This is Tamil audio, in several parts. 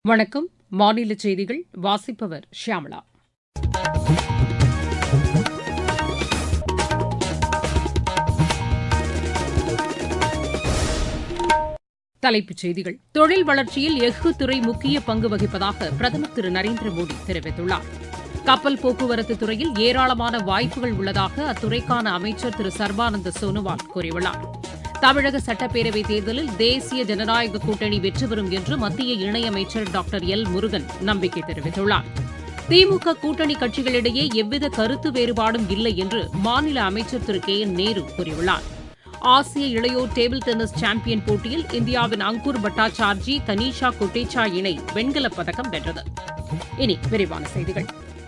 வணக்கம் மாநில செய்திகள் வாசிப்பவர் ஷியாமளா தலைப்புச் செய்திகள் தொழில் வளர்ச்சியில் எஃகு துறை முக்கிய பங்கு வகிப்பதாக பிரதமர் திரு நரேந்திர மோடி தெரிவித்துள்ளார் கப்பல் போக்குவரத்து துறையில் ஏராளமான வாய்ப்புகள் உள்ளதாக அத்துறைக்கான அமைச்சர் திரு சர்பானந்த சோனோவால் கூறியுள்ளார் தமிழக சட்டப்பேரவைத் தேர்தலில் தேசிய ஜனநாயக கூட்டணி வெற்றி பெறும் என்று மத்திய இணையமைச்சர் டாக்டர் எல் முருகன் நம்பிக்கை தெரிவித்துள்ளார் திமுக கூட்டணி கட்சிகளிடையே எவ்வித கருத்து வேறுபாடும் இல்லை என்று மாநில அமைச்சர் திரு கே என் நேரு கூறியுள்ளார் ஆசிய இளையோர் டேபிள் டென்னிஸ் சாம்பியன் போட்டியில் இந்தியாவின் அங்கூர் பட்டாச்சார்ஜி தனீஷா கொட்டேச்சா இணை வெண்கலப் பதக்கம் வென்றது இனி விரிவான செய்திகள்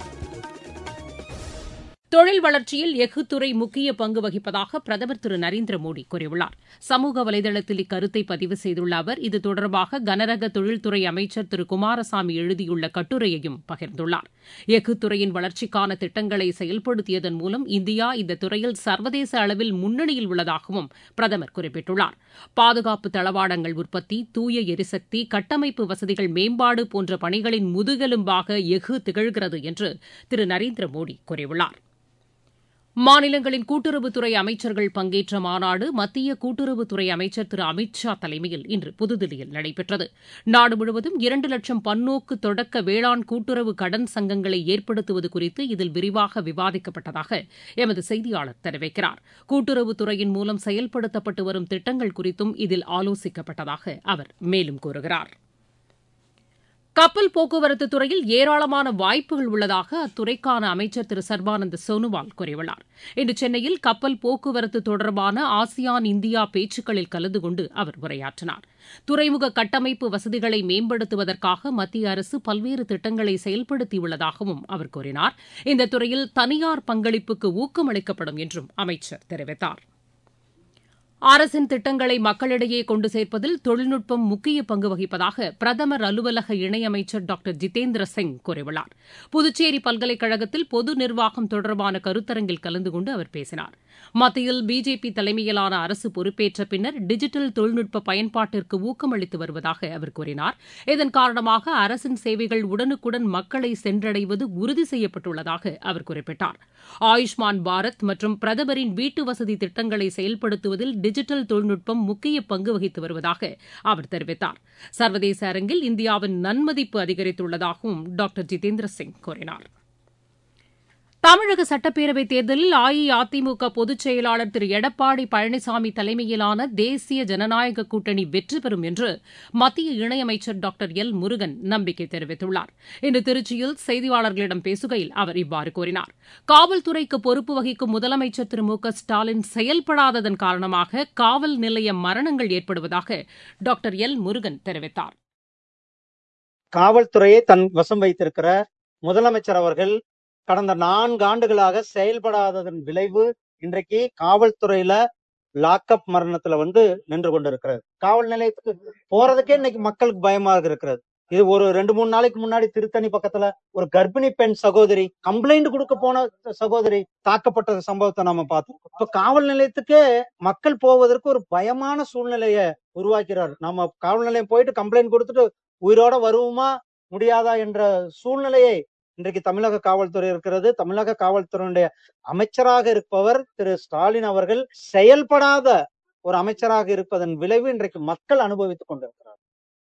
தொழில் வளர்ச்சியில் எஃகு துறை முக்கிய பங்கு வகிப்பதாக பிரதமர் திரு நரேந்திர மோடி கூறியுள்ளார் சமூக வலைதளத்தில் இக்கருத்தை பதிவு செய்துள்ள அவர் இது தொடர்பாக கனரக தொழில்துறை அமைச்சர் திரு குமாரசாமி எழுதியுள்ள கட்டுரையையும் பகிர்ந்துள்ளார் எஃகு துறையின் வளர்ச்சிக்கான திட்டங்களை செயல்படுத்தியதன் மூலம் இந்தியா இந்த துறையில் சர்வதேச அளவில் முன்னணியில் உள்ளதாகவும் பிரதமர் குறிப்பிட்டுள்ளார் பாதுகாப்பு தளவாடங்கள் உற்பத்தி தூய எரிசக்தி கட்டமைப்பு வசதிகள் மேம்பாடு போன்ற பணிகளின் முதுகெலும்பாக எஃகு திகழ்கிறது என்று திரு நரேந்திர மோடி கூறியுள்ளார் மாநிலங்களின் கூட்டுறவுத்துறை அமைச்சர்கள் பங்கேற்ற மாநாடு மத்திய கூட்டுறவுத்துறை அமைச்சர் திரு அமித் ஷா தலைமையில் இன்று புதுதில்லியில் நடைபெற்றது நாடு முழுவதும் இரண்டு லட்சம் பன்னோக்கு தொடக்க வேளாண் கூட்டுறவு கடன் சங்கங்களை ஏற்படுத்துவது குறித்து இதில் விரிவாக விவாதிக்கப்பட்டதாக எமது செய்தியாளர் தெரிவிக்கிறார் கூட்டுறவுத்துறையின் மூலம் செயல்படுத்தப்பட்டு வரும் திட்டங்கள் குறித்தும் இதில் ஆலோசிக்கப்பட்டதாக அவர் மேலும் கூறுகிறார் கப்பல் போக்குவரத்து துறையில் ஏராளமான வாய்ப்புகள் உள்ளதாக அத்துறைக்கான அமைச்சர் திரு சர்பானந்த சோனோவால் கூறியுள்ளார் இன்று சென்னையில் கப்பல் போக்குவரத்து தொடர்பான ஆசியான் இந்தியா பேச்சுக்களில் கலந்து கொண்டு அவர் உரையாற்றினார் துறைமுக கட்டமைப்பு வசதிகளை மேம்படுத்துவதற்காக மத்திய அரசு பல்வேறு திட்டங்களை செயல்படுத்தியுள்ளதாகவும் அவர் கூறினார் இந்த துறையில் தனியார் பங்களிப்புக்கு ஊக்கமளிக்கப்படும் என்றும் அமைச்சர் தெரிவித்தார் அரசின் திட்டங்களை மக்களிடையே கொண்டு சேர்ப்பதில் தொழில்நுட்பம் முக்கிய பங்கு வகிப்பதாக பிரதமர் அலுவலக இணையமைச்சர் டாக்டர் ஜிதேந்திர சிங் கூறியுள்ளார் புதுச்சேரி பல்கலைக்கழகத்தில் பொது நிர்வாகம் தொடர்பான கருத்தரங்கில் கலந்து கொண்டு அவர் பேசினார் மத்தியில் பிஜேபி தலைமையிலான அரசு பொறுப்பேற்ற பின்னர் டிஜிட்டல் தொழில்நுட்ப பயன்பாட்டிற்கு ஊக்கமளித்து வருவதாக அவர் கூறினார் இதன் காரணமாக அரசின் சேவைகள் உடனுக்குடன் மக்களை சென்றடைவது உறுதி செய்யப்பட்டுள்ளதாக அவர் குறிப்பிட்டார் ஆயுஷ்மான் பாரத் மற்றும் பிரதமரின் வீட்டு வசதி திட்டங்களை செயல்படுத்துவதில் டிஜிட்டல் தொழில்நுட்பம் முக்கிய பங்கு வகித்து வருவதாக அவர் தெரிவித்தார் சர்வதேச அரங்கில் இந்தியாவின் நன்மதிப்பு அதிகரித்துள்ளதாகவும் டாக்டர் ஜிதேந்திர சிங் கூறினார் தமிழக சட்டப்பேரவைத் தேர்தலில் அஇஅதிமுக பொதுச் செயலாளர் திரு எடப்பாடி பழனிசாமி தலைமையிலான தேசிய ஜனநாயக கூட்டணி வெற்றி பெறும் என்று மத்திய இணையமைச்சர் டாக்டர் எல் முருகன் நம்பிக்கை தெரிவித்துள்ளார் இன்று திருச்சியில் செய்தியாளர்களிடம் பேசுகையில் அவர் இவ்வாறு கூறினார் காவல்துறைக்கு பொறுப்பு வகிக்கும் முதலமைச்சர் திரு மு க ஸ்டாலின் செயல்படாததன் காரணமாக காவல் நிலைய மரணங்கள் ஏற்படுவதாக டாக்டர் எல் முருகன் தெரிவித்தார் காவல்துறையை தன் வசம் வைத்திருக்கிற முதலமைச்சர் அவர்கள் கடந்த நான்கு ஆண்டுகளாக செயல்படாததன் விளைவு இன்றைக்கு காவல்துறையில லாக்அப் மரணத்துல வந்து நின்று கொண்டிருக்கிறது காவல் நிலையத்துக்கு போறதுக்கே இன்னைக்கு மக்களுக்கு பயமாக இருக்கிறது இது ஒரு ரெண்டு மூணு நாளைக்கு முன்னாடி திருத்தணி பக்கத்துல ஒரு கர்ப்பிணி பெண் சகோதரி கம்ப்ளைண்ட் கொடுக்க போன சகோதரி தாக்கப்பட்ட சம்பவத்தை நம்ம பார்த்தோம் இப்ப காவல் நிலையத்துக்கே மக்கள் போவதற்கு ஒரு பயமான சூழ்நிலைய உருவாக்கிறார் நம்ம காவல் நிலையம் போயிட்டு கம்ப்ளைண்ட் கொடுத்துட்டு உயிரோட வருவோமா முடியாதா என்ற சூழ்நிலையை இன்றைக்கு தமிழக காவல்துறை இருக்கிறது தமிழக காவல்துறையினுடைய அமைச்சராக இருப்பவர் திரு ஸ்டாலின் அவர்கள் செயல்படாத ஒரு அமைச்சராக இருப்பதன் விளைவு இன்றைக்கு மக்கள் அனுபவித்துக் கொண்டிருக்கிறார்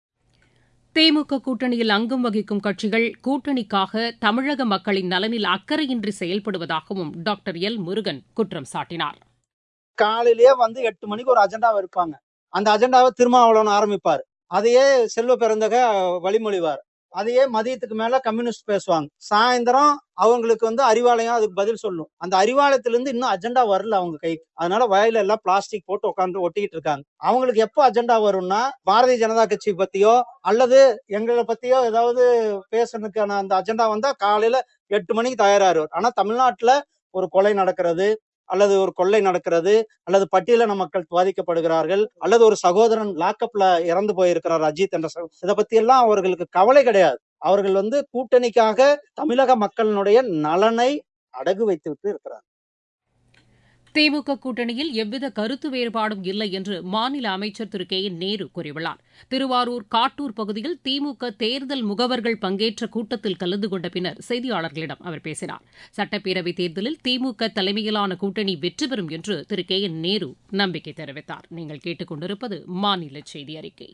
திமுக கூட்டணியில் அங்கம் வகிக்கும் கட்சிகள் கூட்டணிக்காக தமிழக மக்களின் நலனில் அக்கறையின்றி செயல்படுவதாகவும் டாக்டர் எல் முருகன் குற்றம் சாட்டினார் காலையிலேயே வந்து எட்டு மணிக்கு ஒரு அஜெண்டா இருப்பாங்க அந்த அஜெண்டாவை திருமாவளவன் ஆரம்பிப்பார் அதையே செல்வ பிறந்தக வழிமொழிவார் அதையே மதியத்துக்கு மேல கம்யூனிஸ்ட் பேசுவாங்க சாயந்தரம் அவங்களுக்கு வந்து அறிவாலயம் அதுக்கு பதில் சொல்லும் அந்த அறிவாலயத்துல இருந்து இன்னும் அஜெண்டா வரல அவங்க கைக்கு அதனால வயல எல்லாம் பிளாஸ்டிக் போட்டு உட்காந்து ஒட்டிக்கிட்டு இருக்காங்க அவங்களுக்கு எப்போ அஜெண்டா வரும்னா பாரதிய ஜனதா கட்சி பத்தியோ அல்லது எங்களை பத்தியோ ஏதாவது பேசுறதுக்கான அந்த அஜெண்டா வந்தா காலையில எட்டு மணிக்கு தயாராரு ஆனா தமிழ்நாட்டுல ஒரு கொலை நடக்கிறது அல்லது ஒரு கொள்ளை நடக்கிறது அல்லது பட்டியலின மக்கள் பாதிக்கப்படுகிறார்கள் அல்லது ஒரு சகோதரன் லாக்அப்ல இறந்து போயிருக்கிறார் அஜித் என்ற இதை பத்தி எல்லாம் அவர்களுக்கு கவலை கிடையாது அவர்கள் வந்து கூட்டணிக்காக தமிழக மக்களினுடைய நலனை அடகு வைத்து விட்டு இருக்கிறார் திமுக கூட்டணியில் எவ்வித கருத்து வேறுபாடும் இல்லை என்று மாநில அமைச்சர் திரு கே என் நேரு கூறியுள்ளார் திருவாரூர் காட்டூர் பகுதியில் திமுக தேர்தல் முகவர்கள் பங்கேற்ற கூட்டத்தில் கலந்து கொண்ட பின்னர் செய்தியாளர்களிடம் அவர் பேசினார் சட்டப்பேரவைத் தேர்தலில் திமுக தலைமையிலான கூட்டணி வெற்றி பெறும் என்று திரு கே என் நேரு நம்பிக்கை தெரிவித்தார் நீங்கள் கேட்டுக் கொண்டிருப்பது மாநில செய்தி அறிக்கை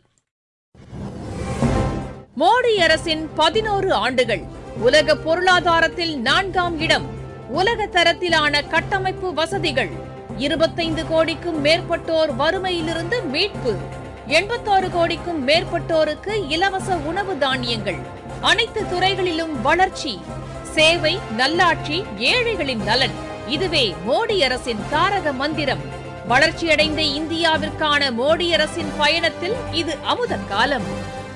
மோடி அரசின் பதினோரு ஆண்டுகள் உலக பொருளாதாரத்தில் நான்காம் இடம் உலக தரத்திலான கட்டமைப்பு வசதிகள் இருபத்தைந்து கோடிக்கும் மேற்பட்டோர் வறுமையிலிருந்து மீட்பு எண்பத்தாறு கோடிக்கும் மேற்பட்டோருக்கு இலவச உணவு தானியங்கள் அனைத்து துறைகளிலும் வளர்ச்சி சேவை நல்லாட்சி ஏழைகளின் நலன் இதுவே மோடி அரசின் தாரக மந்திரம் வளர்ச்சியடைந்த இந்தியாவிற்கான மோடி அரசின் பயணத்தில் இது அமுத காலம்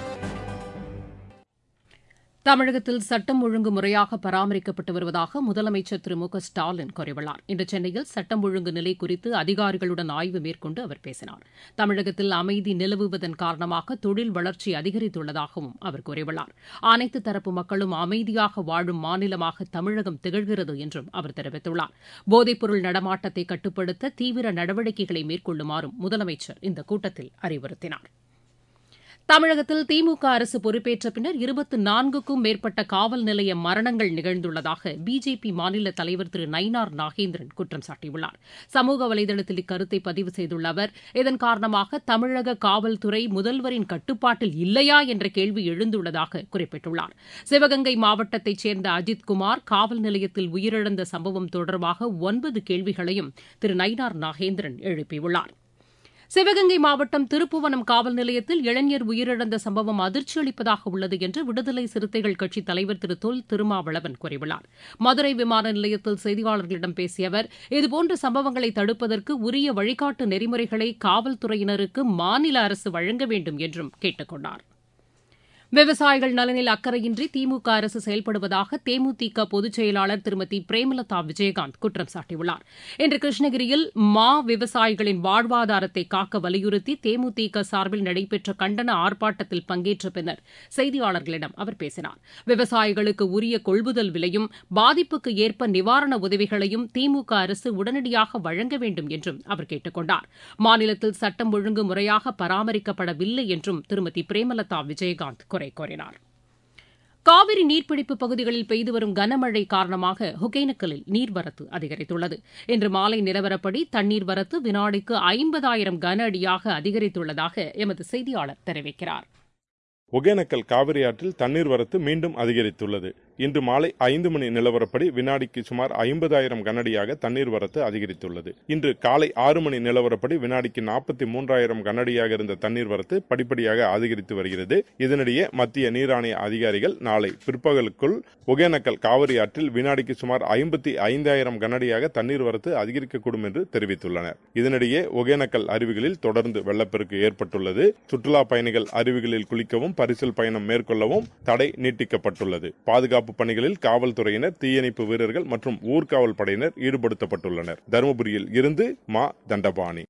தமிழகத்தில் சட்டம் ஒழுங்கு முறையாக பராமரிக்கப்பட்டு வருவதாக முதலமைச்சர் திரு மு க ஸ்டாலின் கூறியுள்ளார் இன்று சென்னையில் சட்டம் ஒழுங்கு நிலை குறித்து அதிகாரிகளுடன் ஆய்வு மேற்கொண்டு அவர் பேசினார் தமிழகத்தில் அமைதி நிலவுவதன் காரணமாக தொழில் வளர்ச்சி அதிகரித்துள்ளதாகவும் அவர் கூறியுள்ளார் அனைத்து தரப்பு மக்களும் அமைதியாக வாழும் மாநிலமாக தமிழகம் திகழ்கிறது என்றும் அவர் தெரிவித்துள்ளார் போதைப்பொருள் நடமாட்டத்தை கட்டுப்படுத்த தீவிர நடவடிக்கைகளை மேற்கொள்ளுமாறும் முதலமைச்சர் இந்த கூட்டத்தில் அறிவுறுத்தினார் தமிழகத்தில் திமுக அரசு பொறுப்பேற்ற பின்னர் இருபத்து நான்குக்கும் மேற்பட்ட காவல் நிலைய மரணங்கள் நிகழ்ந்துள்ளதாக பிஜேபி மாநில தலைவர் திரு நயினார் நாகேந்திரன் குற்றம் சாட்டியுள்ளார் சமூக வலைதளத்தில் இக்கருத்தை பதிவு செய்துள்ள அவர் இதன் காரணமாக தமிழக காவல்துறை முதல்வரின் கட்டுப்பாட்டில் இல்லையா என்ற கேள்வி எழுந்துள்ளதாக குறிப்பிட்டுள்ளார் சிவகங்கை மாவட்டத்தைச் சேர்ந்த அஜித்குமார் காவல் நிலையத்தில் உயிரிழந்த சம்பவம் தொடர்பாக ஒன்பது கேள்விகளையும் திரு நயினார் நாகேந்திரன் எழுப்பியுள்ளார் சிவகங்கை மாவட்டம் திருப்புவனம் காவல் நிலையத்தில் இளைஞர் உயிரிழந்த சம்பவம் அதிர்ச்சி அளிப்பதாக உள்ளது என்று விடுதலை சிறுத்தைகள் கட்சித் தலைவர் திரு தொல் திருமாவளவன் கூறியுள்ளார் மதுரை விமான நிலையத்தில் செய்தியாளர்களிடம் பேசிய அவர் இதுபோன்ற சம்பவங்களை தடுப்பதற்கு உரிய வழிகாட்டு நெறிமுறைகளை காவல்துறையினருக்கு மாநில அரசு வழங்க வேண்டும் என்றும் கேட்டுக் கொண்டார் விவசாயிகள் நலனில் அக்கறையின்றி திமுக அரசு செயல்படுவதாக தேமுதிக பொதுச் செயலாளர் திருமதி பிரேமலதா விஜயகாந்த் குற்றம் சாட்டியுள்ளார் இன்று கிருஷ்ணகிரியில் மா விவசாயிகளின் வாழ்வாதாரத்தை காக்க வலியுறுத்தி தேமுதிக சார்பில் நடைபெற்ற கண்டன ஆர்ப்பாட்டத்தில் பங்கேற்ற பின்னர் செய்தியாளர்களிடம் அவர் பேசினார் விவசாயிகளுக்கு உரிய கொள்முதல் விலையும் பாதிப்புக்கு ஏற்ப நிவாரண உதவிகளையும் திமுக அரசு உடனடியாக வழங்க வேண்டும் என்றும் அவர் கேட்டுக் கொண்டார் மாநிலத்தில் சட்டம் ஒழுங்கு முறையாக பராமரிக்கப்படவில்லை என்றும் திருமதி பிரேமலதா விஜயகாந்த் குறை கூறினார் காவிரி நீர்பிடிப்பு பகுதிகளில் பெய்து வரும் கனமழை காரணமாக ஒகேனக்கலில் நீர்வரத்து அதிகரித்துள்ளது இன்று மாலை நிலவரப்படி தண்ணீர் வரத்து வினாடிக்கு ஐம்பதாயிரம் கன அடியாக அதிகரித்துள்ளதாக எமது செய்தியாளர் தெரிவிக்கிறார் ஒகேனக்கல் காவிரி ஆற்றில் தண்ணீர் வரத்து மீண்டும் அதிகரித்துள்ளது இன்று மாலை ஐந்து மணி நிலவரப்படி வினாடிக்கு சுமார் ஐம்பதாயிரம் கனடியாக தண்ணீர் வரத்து அதிகரித்துள்ளது இன்று காலை ஆறு மணி நிலவரப்படி வினாடிக்கு நாற்பத்தி மூன்றாயிரம் கனடியாக இருந்த தண்ணீர் வரத்து படிப்படியாக அதிகரித்து வருகிறது இதனிடையே மத்திய நீர் ஆணைய அதிகாரிகள் நாளை பிற்பகலுக்குள் ஒகேனக்கல் காவிரி ஆற்றில் வினாடிக்கு சுமார் ஐம்பத்தி ஐந்தாயிரம் கனடியாக தண்ணீர் வரத்து அதிகரிக்கக்கூடும் என்று தெரிவித்துள்ளனர் இதனிடையே ஒகேனக்கல் அருவிகளில் தொடர்ந்து வெள்ளப்பெருக்கு ஏற்பட்டுள்ளது சுற்றுலா பயணிகள் அருவிகளில் குளிக்கவும் பரிசல் பயணம் மேற்கொள்ளவும் தடை நீட்டிக்கப்பட்டுள்ளது பாதுகாப்பு பணிகளில் காவல்துறையினர் தீயணைப்பு வீரர்கள் மற்றும் ஊர்காவல் படையினர் ஈடுபடுத்தப்பட்டுள்ளனர் தருமபுரியில் இருந்து மா தண்டபாணி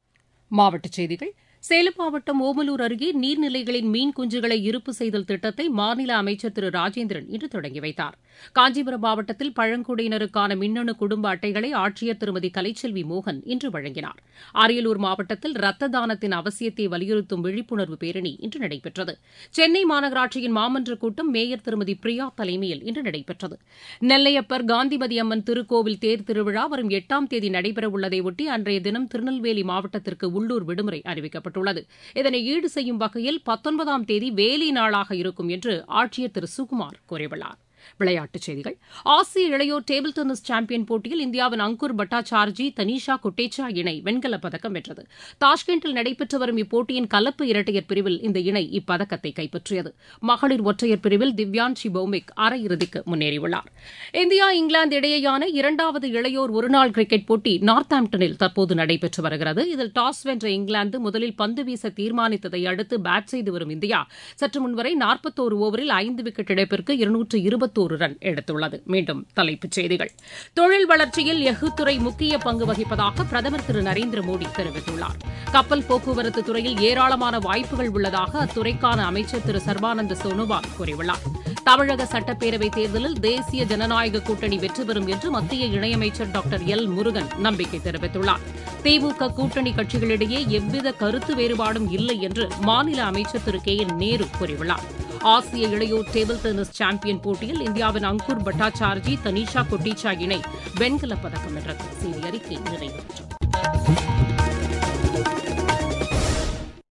மாவட்டச் செய்திகள் சேலம் மாவட்டம் ஓமலூர் அருகே நீர்நிலைகளின் மீன் குஞ்சுகளை இருப்பு செய்தல் திட்டத்தை மாநில அமைச்சர் திரு ராஜேந்திரன் இன்று தொடங்கி வைத்தார் காஞ்சிபுரம் மாவட்டத்தில் பழங்குடியினருக்கான மின்னணு குடும்ப அட்டைகளை ஆட்சியர் திருமதி கலைச்செல்வி மோகன் இன்று வழங்கினார் அரியலூர் மாவட்டத்தில் ரத்த தானத்தின் அவசியத்தை வலியுறுத்தும் விழிப்புணர்வு பேரணி இன்று நடைபெற்றது சென்னை மாநகராட்சியின் மாமன்ற கூட்டம் மேயர் திருமதி பிரியா தலைமையில் இன்று நடைபெற்றது நெல்லையப்பர் காந்திமதி அம்மன் திருக்கோவில் தேர் திருவிழா வரும் எட்டாம் தேதி நடைபெறவுள்ளதையொட்டி அன்றைய தினம் திருநெல்வேலி மாவட்டத்திற்கு உள்ளூர் விடுமுறை அறிவிக்கப்பட்டது அறிவிக்கப்பட்டுள்ளது இதனை ஈடு செய்யும் வகையில் பத்தொன்பதாம் தேதி வேலை நாளாக இருக்கும் என்று ஆட்சியர் திரு சுகுமார் கூறியுள்ளார் விளையாட்டுச் செய்திகள் ஆசிய இளையோர் டேபிள் டென்னிஸ் சாம்பியன் போட்டியில் இந்தியாவின் அங்குர் பட்டாச்சார்ஜி தனிஷா குட்டேச்சா இணை வெண்கலப் பதக்கம் வென்றது தாஷ்கண்டில் நடைபெற்று வரும் இப்போட்டியின் கலப்பு இரட்டையர் பிரிவில் இந்த இணை இப்பதக்கத்தை கைப்பற்றியது மகளிர் ஒற்றையர் பிரிவில் திவ்யான்ஷி பௌமிக் அரையிறுதிக்கு முன்னேறியுள்ளார் இந்தியா இங்கிலாந்து இடையேயான இரண்டாவது இளையோர் ஒருநாள் கிரிக்கெட் போட்டி நார்த்தாம்ப்டனில் தற்போது நடைபெற்று வருகிறது இதில் டாஸ் வென்ற இங்கிலாந்து முதலில் பந்து வீச தீர்மானித்ததை அடுத்து பேட் செய்து வரும் இந்தியா சற்று முன்வரை நாற்பத்தோரு ஓவரில் ஐந்து விக்கெட் இழப்பிற்கு இருநூற்று இருபத்தோரு ரன் எடுத்துள்ளது மீண்டும் தலைப்புச் செய்திகள் தொழில் வளர்ச்சியில் எஃகு துறை முக்கிய பங்கு வகிப்பதாக பிரதமர் திரு நரேந்திர மோடி தெரிவித்துள்ளார் கப்பல் போக்குவரத்து துறையில் ஏராளமான வாய்ப்புகள் உள்ளதாக அத்துறைக்கான அமைச்சர் திரு சர்பானந்த சோனோவால் கூறியுள்ளார் தமிழக சட்டப்பேரவைத் தேர்தலில் தேசிய ஜனநாயக கூட்டணி வெற்றி பெறும் என்று மத்திய இணையமைச்சர் டாக்டர் எல் முருகன் நம்பிக்கை தெரிவித்துள்ளார் திமுக கூட்டணி கட்சிகளிடையே எவ்வித கருத்து வேறுபாடும் இல்லை என்று மாநில அமைச்சர் திரு கே என் நேரு கூறியுள்ளார் ஆசிய இளையோர் டேபிள் டென்னிஸ் சாம்பியன் போட்டியில் இந்தியாவின் அங்குர் பட்டாச்சார்ஜி தனிஷா கொட்டிச்சா இணை வெண்கலப் பதக்கம் வென்றது செய்தி அறிக்கை நிறைவு பெற்றது